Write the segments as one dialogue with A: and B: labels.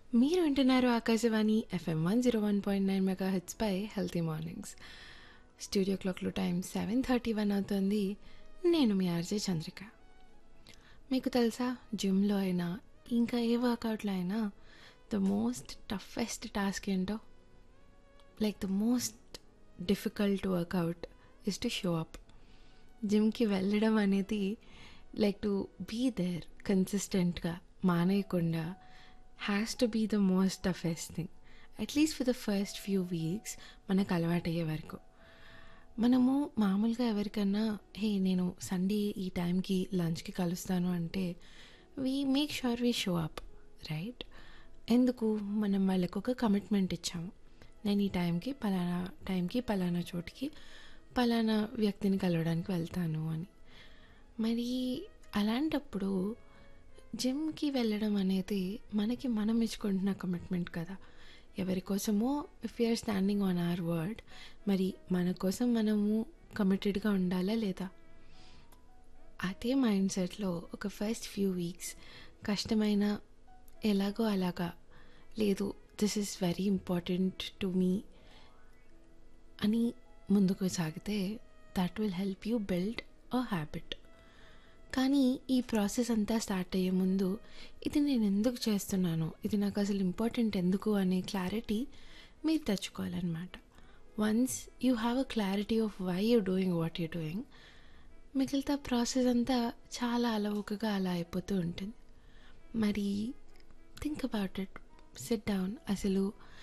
A: మీరు వింటున్నారు Akashvani FM one zero one point nine మెగా హెచ్పై హెల్తీ మార్నింగ్స్ స్టూడియో క్లాక్లో టైం సెవెన్ థర్టీ వన్ అవుతుంది నేను మీ ఆర్జే చంద్రిక మీకు తెలుసా జిమ్లో అయినా ఇంకా ఏ వర్కౌట్లో అయినా ద మోస్ట్ టఫెస్ట్ టాస్క్ ఏంటో like the most difficult workout is to show up జిమ్కి వెళ్ళడం అనేది లైక్ టు బీ దేర్ కన్సిస్టెంట్గా మానేయకుండా has to be the most toughest thing at least for the first few weeks మనకు అలవాటయ్యే వరకు మనము మామూలుగా ఎవరికన్నా హే నేను సండే ఈ టైంకి లంచ్కి కలుస్తాను అంటే we make sure we show up right ఎందుకు మనం వాళ్ళకు ఒక కమిట్మెంట్ ఇచ్చాము నేను ఈ టైంకి పలానా టైంకి పలానా చోటికి పలానా వ్యక్తిని కలవడానికి వెళ్తాను అని మరి అలాంటప్పుడు జిమ్కి వెళ్ళడం అనేది మనకి మనం ఇచ్చుకుంటున్న కమిట్మెంట్ కదా ఎవరి కోసమో if you're standing on our word మరి మన కోసం మనము కమిటెడ్గా ఉండాలా లేదా అదే మైండ్ సెట్లో ఒక ఫస్ట్ ఫ్యూ వీక్స్ కష్టమైన ఎలాగో అలాగా లేదు this is very important to me అని ముందుకు సాగితే that will help you build a habit కానీ ఈ ప్రాసెస్ అంతా స్టార్ట్ అయ్యే ముందు ఇది నేను ఎందుకు చేస్తున్నాను ఇది నాకు అసలు ఇంపార్టెంట్ ఎందుకు అనే క్లారిటీ మీరు తెచ్చుకోవాలన్నమాట once you have a clarity of why you doing what you doing మిగతా ప్రాసెస్ అంతా చాలా అలవోకగా అలా అయిపోతూ ఉంటుంది మరి think about it sit down అసలు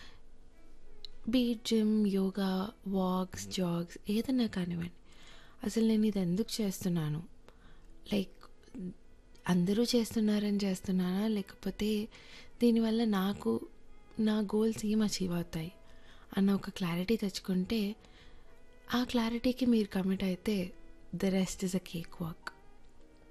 A: be it gym yoga walks jogs ఏదన్నా కానివ్వండి అసలు నేను ఇది ఎందుకు చేస్తున్నాను లైక్ అందరూ చేస్తున్నారని చేస్తున్నానా లేకపోతే దీనివల్ల నాకు నా గోల్స్ ఏం అచీవ్ అవుతాయి అన్న ఒక క్లారిటీ తెచ్చుకుంటే ఆ క్లారిటీకి మీరు కమిట్ అయితే the rest is a cake walk